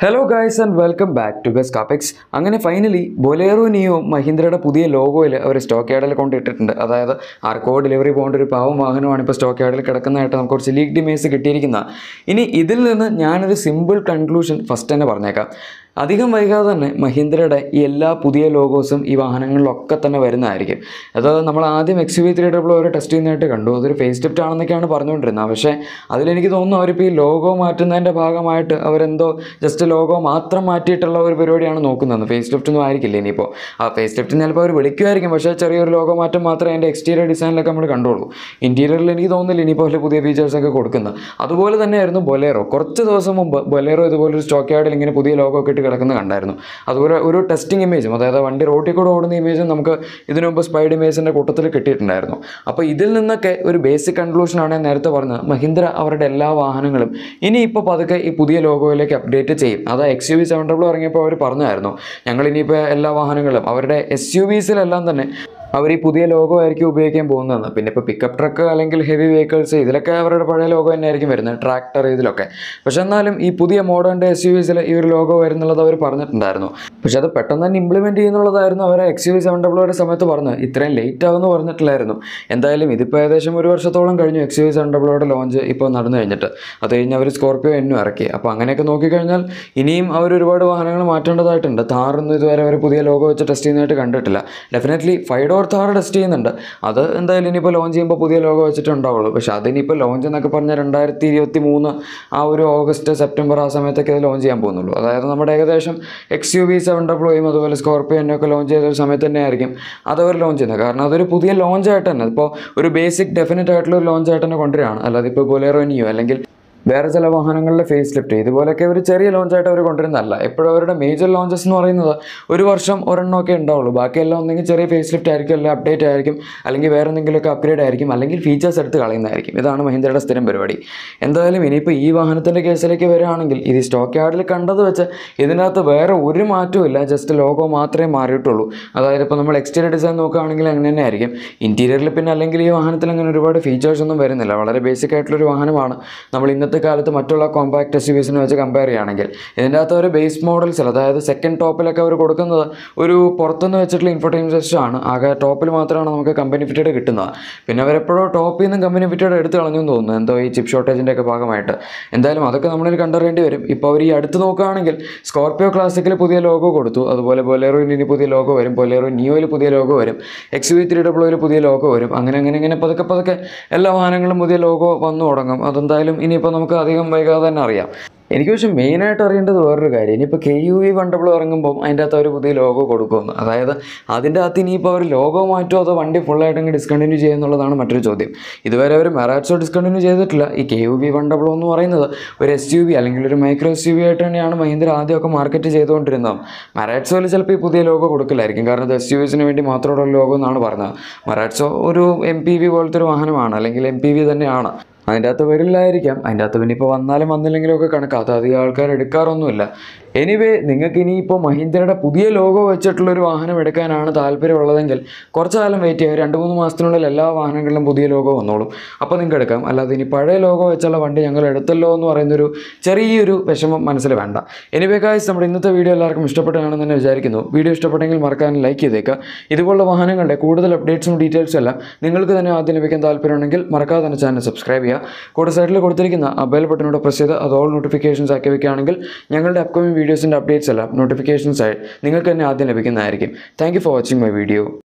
hello guys and welcome back to ബെസ് കാപ്പെക്സ് അങ്ങനെ ഫൈനലി ബൊലേറോ നിയോ മഹീന്ദ്രയുടെ പുതിയ ലോഗോയിൽ അവർ സ്റ്റോക്ക് യാർഡിൽ കൊണ്ടിട്ടിട്ടുണ്ട് അതായത് ആർക്കോ ഡെലിവറി പോകേണ്ട ഒരു പാവം വാഹനമാണ് ഇപ്പോൾ സ്റ്റോക്ക് യാർഡിൽ കിടക്കുന്നതായിട്ട് നമുക്ക് കുറച്ച് ലീഗ് ഡിമേഴ്സ് കിട്ടിയിരിക്കുന്ന ഇനി ഇതിൽ നിന്ന് ഞാനൊരു സിമ്പിൾ കൺക്ലൂഷൻ ഫസ്റ്റ് തന്നെ പറഞ്ഞേക്കാം അധികം വൈകാതെ തന്നെ മഹീന്ദ്രയുടെ ഈ എല്ലാ പുതിയ ലോഗോസും ഈ വാഹനങ്ങളിലൊക്കെ തന്നെ വരുന്നതായിരിക്കും അത് നമ്മൾ ആദ്യം X U V three double ഒരു ടെസ്റ്റ് ചെയ്യുന്നതായിട്ട് കണ്ടു അതൊരു ഫേസ് ലിഫ്റ്റ് ആണെന്നൊക്കെയാണ് പറഞ്ഞുകൊണ്ടിരുന്നത് പക്ഷേ അതിലെനിക്ക് തോന്നുന്നു അവരിപ്പോൾ ഈ ലോഗോ മാറ്റുന്നതിൻ്റെ ഭാഗമായിട്ട് അവരെന്തോ ജസ്റ്റ് ലോഗോ മാത്രം മാറ്റിയിട്ടുള്ള ഒരു പരിപാടിയാണ് നോക്കുന്നത് ഫേസ് ലിഫ്റ്റ് ഒന്നും ആയിരിക്കില്ല ഇനിയിപ്പോൾ ആ ഫേസ് ലിഫ്റ്റ് ചിലപ്പോൾ അവർ വിളിക്കുമായിരിക്കും പക്ഷേ ചെറിയൊരു ലോഗോ മാറ്റം മാത്രമേ അതിൻ്റെ എക്സ്റ്റീരിയർ ഡിസൈനിലൊക്കെ നമ്മൾ കണ്ടുള്ളൂ ഇൻറ്റീരിയറിൽ എനിക്ക് തോന്നുന്നില്ല ഇനിയിപ്പോൾ വലിയ പുതിയ ഫീച്ചേഴ്സൊക്കെ കൊടുക്കുന്നത് അതുപോലെ തന്നെയായിരുന്നു ബൊലേറോ കുറച്ച് ദിവസം മുമ്പ് ബൊലേറോ ഇതുപോലൊരു സ്റ്റോക്ക് യാർഡിൽ ഇങ്ങനെ പുതിയ ലോഗോ ഒക്കെ ഇട്ട് കിടക്കുന്നത് കണ്ടായിരുന്നു അതുപോലെ ഒരു ടെസ്റ്റിംഗ് ഇമേജും അതായത് വണ്ടി റോട്ടിൽ കൂടെ ഓടുന്ന ഇമേജും നമുക്ക് ഇതിനു മുമ്പ് സ്പൈഡ് ഇമേജിൻ്റെ കൂട്ടത്തിൽ കിട്ടിയിട്ടുണ്ടായിരുന്നു അപ്പോൾ ഇതിൽ നിന്നൊക്കെ ഒരു ബേസിക് കൺക്ലൂഷനാണ് ഞാൻ നേരത്തെ പറഞ്ഞത് മഹീന്ദ്ര അവരുടെ എല്ലാ വാഹനങ്ങളും ഇനിയിപ്പോൾ പതുക്കെ ഈ പുതിയ ലോഗോയിലേക്ക് അപ്ഡേറ്റ് ചെയ്യും അത് X U V seven W ഇറങ്ങിയപ്പോൾ അവർ പറഞ്ഞായിരുന്നു ഞങ്ങൾ ഇനിയിപ്പോൾ എല്ലാ വാഹനങ്ങളും അവരുടെ എസ് യു വിസിലെല്ലാം തന്നെ അവർ ഈ പുതിയ ലോഗോ ആയിരിക്കും ഉപയോഗിക്കാൻ പോകുന്നതെന്ന് പിന്നെ ഇപ്പോൾ പിക്കപ്പ് ട്രക്ക് അല്ലെങ്കിൽ ഹെവി വെഹിക്കിൾസ് ഇതിലൊക്കെ അവരുടെ പഴയ ലോഗോ തന്നെ ആയിരിക്കും വരുന്നത് ട്രാക്ടർ ഇതിലൊക്കെ പക്ഷെ എന്നാലും ഈ പുതിയ മോഡേൺ എസ് യു വിസിൽ ഈ ഒരു ലോഗോ വരുന്നുള്ളത് അവർ പറഞ്ഞിട്ടുണ്ടായിരുന്നു പക്ഷെ അത് പെട്ടെന്ന് തന്നെ ഇംപ്ലിമെൻറ്റ് ചെയ്യുന്നുള്ളതായിരുന്നു അവർ എക്സ് യു വി സെവൻ ഡബ്ല്യൂയുടെ സമയത്ത് പറഞ്ഞത് ഇത്രയും ലേറ്റ് ആകുമെന്ന് പറഞ്ഞിട്ടില്ലായിരുന്നു എന്തായാലും ഇതിപ്പോൾ ഏകദേശം ഒരു വർഷത്തോളം കഴിഞ്ഞു എക്സ് യു വി സെവൻ ഡബ്ല്യൂയുടെ ലോഞ്ച് ഇപ്പോൾ നടന്നു കഴിഞ്ഞിട്ട് അത് കഴിഞ്ഞ് അവർ സ്കോർപ്പിയോ എന്നും ഇറക്കി അപ്പോൾ അങ്ങനെയൊക്കെ നോക്കിക്കഴിഞ്ഞാൽ ഇനിയും അവർ ഒരുപാട് വാഹനങ്ങൾ മാറ്റേണ്ടതായിട്ടുണ്ട് താറൊന്നും ഇതുവരെ അവർ പുതിയ ലോഗോ വെച്ച് ടെസ്റ്റ് ചെയ്യുന്നതായിട്ട് കണ്ടിട്ടില്ല definitely five door Thar test ചെയ്യുന്നുണ്ട് അത് എന്തായാലും ഇനിയിപ്പോൾ ലോഞ്ച് ചെയ്യുമ്പോൾ പുതിയ ലോഗോ വെച്ചിട്ട് ഉണ്ടാവുള്ളൂ പക്ഷേ അതിനിപ്പോൾ ലോഞ്ച് എന്നൊക്കെ പറഞ്ഞാൽ രണ്ടായിരത്തി ഇരുപത്തി മൂന്ന് ആ ഒരു ഓഗസ്റ്റ് സെപ്റ്റംബർ ആ സമയത്തൊക്കെ അത് ലോഞ്ച് ചെയ്യാൻ പോകുന്നുള്ളൂ അതായത് നമ്മുടെ ഏകദേശം എക്സ് യു വി സെവൻ ഡബ്ല്യൂയും അതുപോലെ സ്കോർപ്പിയോ ഒക്കെ ലോഞ്ച് ചെയ്ത ഒരു സമയത്ത് തന്നെ ആയിരിക്കും അതവർ ലോഞ്ച് ചെയ്യുന്നത് കാരണം അതൊരു പുതിയ ലോഞ്ച് ആയിട്ട് തന്നെ ഇപ്പോൾ ഒരു ബേസിക് ഡെഫിനറ്റ് ആയിട്ടുള്ള ഒരു ലോഞ്ച് ആയിട്ട് തന്നെ കൊണ്ടുവരികയാണ് അല്ലാതെ ഇപ്പോൾ ബൊലേറോ നിയോ അല്ലെങ്കിൽ വേറെ ചില വാഹനങ്ങളിലെ ഫേസ് ലിഫ്റ്റ് ഇതുപോലൊക്കെ ഒരു ചെറിയ ലോഞ്ചായിട്ട് അവർ കൊണ്ടുവരുന്നതല്ല എപ്പോഴും അവരുടെ മേജർ ലോഞ്ചസ് എന്ന് പറയുന്നത് ഒരു വർഷം ഒരെണ്ണമൊക്കെ ഉണ്ടാവുള്ളൂ ബാക്കിയെല്ലാം ഒന്നെങ്കിൽ ചെറിയ ഫേസ് ലിഫ്റ്റ് ആയിരിക്കും അല്ലെങ്കിൽ അപ്ഡേറ്റ് ആയിരിക്കും അല്ലെങ്കിൽ വേറെ എന്തെങ്കിലുമൊക്കെ അപ്ഗ്രേഡ് ആയിരിക്കും അല്ലെങ്കിൽ ഫീച്ചേഴ്സ് എടുത്ത് കളയുന്നതായിരിക്കും ഇതാണ് മഹീന്ദ്രയുടെ സ്ഥിരം പരിപാടി എന്തായാലും ഇനിയിപ്പോൾ ഈ വാഹനത്തിൻ്റെ കേസിലേക്ക് വരികയാണെങ്കിൽ ഇത് സ്റ്റോക്ക് യാർഡിൽ കണ്ടത് വെച്ച് ഇതിനകത്ത് വേറെ ഒരു മാറ്റവും ഇല്ല ജസ്റ്റ് ലോഗോ മാത്രമേ മാറിയിട്ടുള്ളൂ അതായത് ഇപ്പോൾ നമ്മൾ എക്സ്റ്റീരിയർ ഡിസൈൻ നോക്കുകയാണെങ്കിൽ അങ്ങനെ തന്നെ ആയിരിക്കും ഇൻറ്റീരിയറിൽ പിന്നെ അല്ലെങ്കിൽ ഈ വാഹനത്തിൽ അങ്ങനെ ഒരുപാട് ഫീച്ചേഴ്സ് ഒന്നും വരുന്നില്ല വളരെ ബേസിക് ആയിട്ടുള്ളൊരു വാഹനമാണ് നമ്മൾ ഇന്നത്തെ കാലത്ത് മറ്റുള്ള കോമ്പാക്ട് എസ് യു വിസിനെ വെച്ച് കമ്പയർ ചെയ്യുകയാണെങ്കിൽ ഇതിൻ്റെ അകത്ത് ഒരു ബേസ് മോഡൽസിൽ അതായത് സെക്കൻഡ് ടോപ്പിലൊക്കെ അവർ കൊടുക്കുന്നത് ഒരു പുറത്തുനിന്ന് വെച്ചിട്ടുള്ള ഇൻഫോർട്ടൈൻമെൻറ്റ് സിസ്റ്റം ആണ് ആകെ ടോപ്പിൽ മാത്രമാണ് നമുക്ക് കമ്പനി ഫിറ്റഡ് കിട്ടുന്നത് പിന്നെ അവരെപ്പോഴും ടോപ്പിൽ നിന്നും കമ്പനി ഫിറ്റഡ് എടുത്ത് കളഞ്ഞു എന്ന് തോന്നുന്നു എന്തോ ഈ ചിപ്പ് ഷോർട്ടേജിൻ്റെ ഒക്കെ ഭാഗമായിട്ട് എന്തായാലും അതൊക്കെ നമ്മളിൽ കണ്ടറിയേണ്ടി വരും ഇപ്പോൾ അവർ ഈ അടുത്ത് നോക്കുകയാണെങ്കിൽ സ്കോർപ്പിയോ ക്ലാസിക്കിൽ പുതിയ ലോഗോ കൊടുത്തു അതുപോലെ ബൊലേറോയിൽ ഇനി പുതിയ ലോഗോ വരും ബൊലേറോ നിയോയിൽ പുതിയ ലോഗോ വരും എക്സ് വി ത്രീ ഡബ്ല്യൂയിൽ പുതിയ ലോഗോ വരും അങ്ങനെ അങ്ങനെ ഇങ്ങനെ പതുക്കെ പതുക്കെ എല്ലാ വാഹനങ്ങളും പുതിയ ലോഗോ വന്നു തുടങ്ങും അതെന്തായാലും ഇനിയിപ്പോൾ നമുക്ക് അധികം വൈകാതെ തന്നെ അറിയാം എനിക്ക് പക്ഷേ മെയിനായിട്ട് അറിയേണ്ടത് വേറൊരു കാര്യം ഇനിയിപ്പോൾ കെ യു വി വണ്ടബിൾ ഇറങ്ങുമ്പോൾ അതിൻ്റെ അകത്ത് അവർ പുതിയ ലോഗോ കൊടുക്കുമെന്ന് അതായത് അതിൻ്റെ അകത്ത് ഇനിയിപ്പോൾ അവർ ലോഗോ മാറ്റുമോ അതോ വണ്ടി ഫുള്ളായിട്ട് അങ്ങ് ഡിസ്കണ്ടിന്യൂ ചെയ്യുന്നുള്ളതാണ് മറ്റൊരു ചോദ്യം ഇതുവരെ അവർ മെറാറ്റ്സോ ഡിസ്കണ്ടിന്യൂ ചെയ്തിട്ടില്ല ഈ കെ യു വി വണ്ടബിൾ എന്ന് പറയുന്നത് ഒരു എസ് യു വി അല്ലെങ്കിൽ ഒരു മൈക്രോ എസ് യു വി ആയിട്ട് തന്നെയാണ് മഹീന്ദ്ര ആദ്യമൊക്കെ മാർക്കറ്റ് ചെയ്തുകൊണ്ടിരുന്നത് മെറാറ്റ്സോയിൽ ചിലപ്പോൾ ഈ പുതിയ ലോഗോ കൊടുക്കില്ലായിരിക്കും കാരണം ഇത് എസ് യു വിസിന് വേണ്ടി മാത്രമുള്ള ലോഗോ എന്നാണ് പറഞ്ഞത് മെറാറ്റ്സോ ഒരു എം പി വി പോലത്തെ ഒരു വാഹനമാണ് അല്ലെങ്കിൽ എം പി വി തന്നെയാണ് അതിൻ്റെ അകത്ത് വരില്ലായിരിക്കാം അതിൻ്റെ അകത്ത് പിന്നെ ഇപ്പോൾ വന്നാലും വന്നില്ലെങ്കിലും ഒക്കെ കണക്കാ അത് അധികം ആൾക്കാർ എടുക്കാറൊന്നുമില്ല എനിവേ നിങ്ങൾക്ക് ഇനിയിപ്പോൾ മഹീന്ദ്രയുടെ പുതിയ ലോഗോ വെച്ചിട്ടുള്ള ഒരു വാഹനം എടുക്കാനാണ് താല്പര്യമുള്ളതെങ്കിൽ കുറച്ച് കാലം വെയിറ്റ് ചെയ്യുക രണ്ട് മൂന്ന് മാസത്തിനുള്ളിൽ എല്ലാ വാഹനങ്ങളിലും പുതിയ ലോഗോ വന്നോളും അപ്പോൾ നിങ്ങൾക്ക് എടുക്കാം അല്ലാതെ ഇനി പഴയ ലോഗോ വെച്ചുള്ള വണ്ടി ഞങ്ങൾ എടുത്തല്ലോ എന്ന് പറയുന്നൊരു ചെറിയൊരു വിഷമം മനസ്സിൽ വേണ്ട എനിവേ കായ്സ് നമ്മുടെ ഇന്നത്തെ വീഡിയോ എല്ലാവർക്കും ഇഷ്ടപ്പെട്ടാണെന്ന് തന്നെ വിചാരിക്കുന്നു വീഡിയോ ഇഷ്ടപ്പെട്ടെങ്കിൽ മറക്കാൻ ലൈക്ക് ചെയ്തേക്കുക ഇതുപോലുള്ള വാഹനങ്ങളുടെ കൂടുതൽ അപ്ഡേറ്റ്സും ഡീറ്റെയിൽസും എല്ലാം നിങ്ങൾക്ക് തന്നെ ആദ്യം ലഭിക്കാൻ താല്പര്യമുണ്ടെങ്കിൽ മറക്കാതെ തന്നെ ചാനൽ സബ്സ്ക്രൈബ് ചെയ്യുക കൂടെ സൈഡിൽ കൊടുത്തിരിക്കുന്ന ആ ബെൽ ബട്ടനോട് പ്രസ് ചെയ്ത് അത് ഓൾ നോട്ടിഫിക്കേഷൻസ് ആക്കി വെക്കുകയാണെങ്കിൽ ഞങ്ങളുടെ അപ്കമിംഗ് വീഡിയോസിൻ്റെ അപ്ഡേറ്റ്സ് എല്ലാം നോട്ടിഫിക്കേഷൻസ് ആയി നിങ്ങൾക്ക് തന്നെ ആദ്യം ലഭിക്കുന്നതായിരിക്കും thank for watching my video